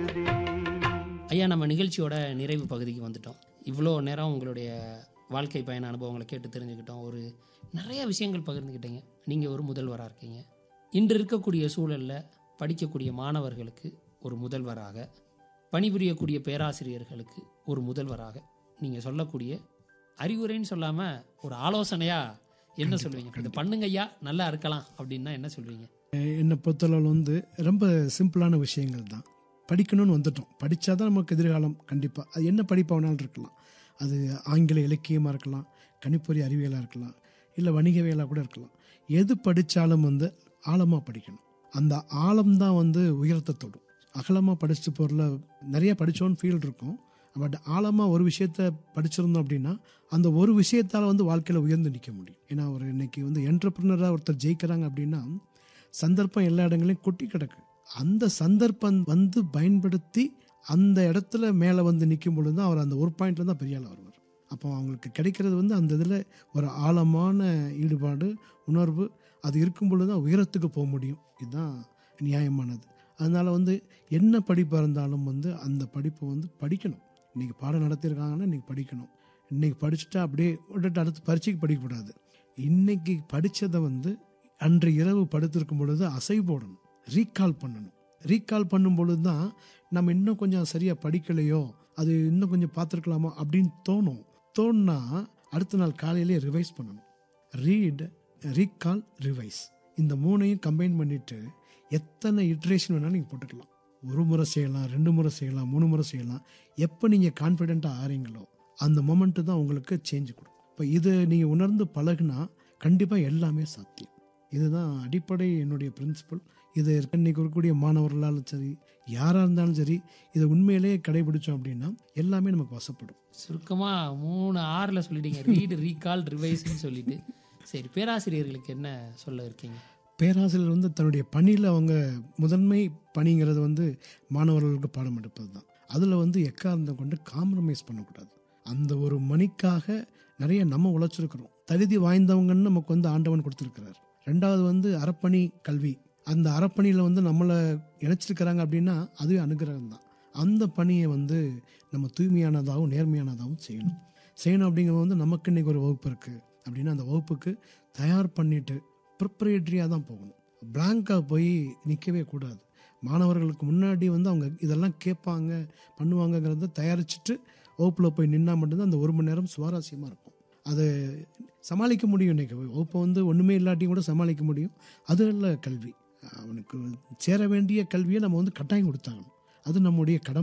தேடுதே ஐயா நம்ம நிகழ்ச்சியோட நிறைவு பகுதிக்கு வந்துட்டோம் இவ்வளோ நேரம் உங்களுடைய வாழ்க்கை பயண அனுபவங்களை கேட்டு தெரிஞ்சுக்கிட்டோம் ஒரு நிறைய விஷயங்கள் பகிர்ந்துக்கிட்டீங்க நீங்கள் ஒரு முதல்வராக இருக்கீங்க இன்று இருக்கக்கூடிய சூழலில் படிக்கக்கூடிய மாணவர்களுக்கு ஒரு முதல்வராக பணிபுரியக்கூடிய பேராசிரியர்களுக்கு ஒரு முதல்வராக நீங்கள் சொல்லக்கூடிய அறிவுரைன்னு சொல்லாமல் ஒரு ஆலோசனையாக என்ன சொல்லுவீங்க இது பண்ணுங்க ஐயா நல்லா இருக்கலாம் அப்படின்னா என்ன சொல்வீங்க என்னை பொறுத்தளவில் வந்து ரொம்ப சிம்பிளான விஷயங்கள் தான் படிக்கணும்னு வந்துட்டோம் படித்தா தான் நமக்கு எதிர்காலம் கண்டிப்பாக அது என்ன படிப்பாக வேணாலும் இருக்கலாம் அது ஆங்கில இலக்கியமாக இருக்கலாம் கணிப்பொறி அறிவியலாக இருக்கலாம் இல்லை வணிகவியலாக கூட இருக்கலாம் எது படித்தாலும் வந்து ஆழமாக படிக்கணும் அந்த ஆழம் தான் வந்து உயரத்தை தொடும் அகலமாக படிச்சுட்டு போகிறல நிறைய படித்தோன்னு ஃபீல் இருக்கும் பட் ஆழமாக ஒரு விஷயத்த படிச்சிருந்தோம் அப்படின்னா அந்த ஒரு விஷயத்தால் வந்து வாழ்க்கையில் உயர்ந்து நிற்க முடியும் ஏன்னா ஒரு இன்னைக்கு வந்து என்டர்பிரினராக ஒருத்தர் ஜெயிக்கிறாங்க அப்படின்னா சந்தர்ப்பம் எல்லா இடங்களையும் கொட்டி கிடக்கு அந்த சந்தர்ப்பம் வந்து பயன்படுத்தி அந்த இடத்துல மேலே வந்து நிற்கும் பொழுது தான் அவர் அந்த ஒரு பாயிண்ட்ல தான் பெரிய ஆள் வருவார் அப்போ அவங்களுக்கு கிடைக்கிறது வந்து அந்த இதில் ஒரு ஆழமான ஈடுபாடு உணர்வு அது இருக்கும் பொழுது தான் உயரத்துக்கு போக முடியும் இதுதான் நியாயமானது அதனால் வந்து என்ன படிப்பாக இருந்தாலும் வந்து அந்த படிப்பை வந்து படிக்கணும் இன்றைக்கி பாடம் நடத்தியிருக்காங்கன்னா இன்றைக்கி படிக்கணும் இன்றைக்கி படிச்சுட்டா அப்படியே விட்டுட்டு அடுத்து பரீட்சைக்கு படிக்கக்கூடாது இன்னைக்கு படித்ததை வந்து அன்று இரவு படுத்திருக்கும் பொழுது அசை போடணும் ரீகால் பண்ணணும் ரீகால் பண்ணும் பொழுது தான் நம்ம இன்னும் கொஞ்சம் சரியாக படிக்கலையோ அது இன்னும் கொஞ்சம் பார்த்துருக்கலாமா அப்படின்னு தோணும் தோணுனா அடுத்த நாள் காலையிலே ரிவைஸ் பண்ணணும் ரீட் ரீகால் ரிவைஸ் இந்த மூணையும் கம்பைன் பண்ணிட்டு எத்தனை இட்ரேஷன் வேணாலும் நீங்கள் போட்டுக்கலாம் ஒரு முறை செய்யலாம் ரெண்டு முறை செய்யலாம் மூணு முறை செய்யலாம் எப்போ நீங்கள் கான்ஃபிடென்ட்டாக ஆறீங்களோ அந்த மொமெண்ட்டு தான் உங்களுக்கு சேஞ்ச் கொடுக்கும் இப்போ இது நீங்கள் உணர்ந்து பழகுனா கண்டிப்பாக எல்லாமே சாத்தியம் இதுதான் அடிப்படை என்னுடைய பிரின்சிபல் இது இன்னைக்கு இருக்கக்கூடிய மாணவர்களாலும் சரி யாராக இருந்தாலும் சரி இதை உண்மையிலேயே கடைபிடிச்சோம் அப்படின்னா எல்லாமே நமக்கு வசப்படும் சுருக்கமாக மூணு ஆறில் சொல்லிட்டீங்க ரீடு ரீகால் ரிவைஸ்னு சொல்லிட்டு சரி பேராசிரியர்களுக்கு என்ன சொல்ல இருக்கீங்க பேராசிரியர் வந்து தன்னுடைய பணியில் அவங்க முதன்மை பணிங்கிறது வந்து மாணவர்களுக்கு பாடம் எடுப்பது தான் அதில் வந்து எக்காரணம் கொண்டு காம்ப்ரமைஸ் பண்ணக்கூடாது அந்த ஒரு மணிக்காக நிறைய நம்ம உழைச்சிருக்கிறோம் தகுதி வாய்ந்தவங்கன்னு நமக்கு வந்து ஆண்டவன் கொடுத்துருக்கிறார் ரெண்டாவது வந்து அறப்பணி கல்வி அந்த அறப்பணியில் வந்து நம்மளை இணைச்சிருக்கிறாங்க அப்படின்னா அதுவே அனுகிரகம் தான் அந்த பணியை வந்து நம்ம தூய்மையானதாகவும் நேர்மையானதாகவும் செய்யணும் செய்யணும் அப்படிங்கிறது வந்து நமக்கு இன்னைக்கு ஒரு வகுப்பு இருக்குது அப்படின்னா அந்த வகுப்புக்கு தயார் பண்ணிட்டு ப்ரிப்பரேட்டரியாக தான் போகணும் பிளாங்காக போய் நிற்கவே கூடாது மாணவர்களுக்கு முன்னாடி வந்து அவங்க இதெல்லாம் கேட்பாங்க பண்ணுவாங்கங்கிறத தயாரிச்சுட்டு வகுப்பில் போய் நின்னா மட்டும்தான் அந்த ஒரு மணி நேரம் சுவாரஸ்யமாக இருக்கும் அது சமாளிக்க முடியும் இன்னைக்கு வகுப்பை வந்து ஒன்றுமே இல்லாட்டியும் கூட சமாளிக்க முடியும் அது இல்லை கல்வி அவனுக்கு சேர வேண்டிய கல்வியை நம்ம வந்து கட்டாயம் கொடுத்தாகணும் அது நம்முடைய கடமை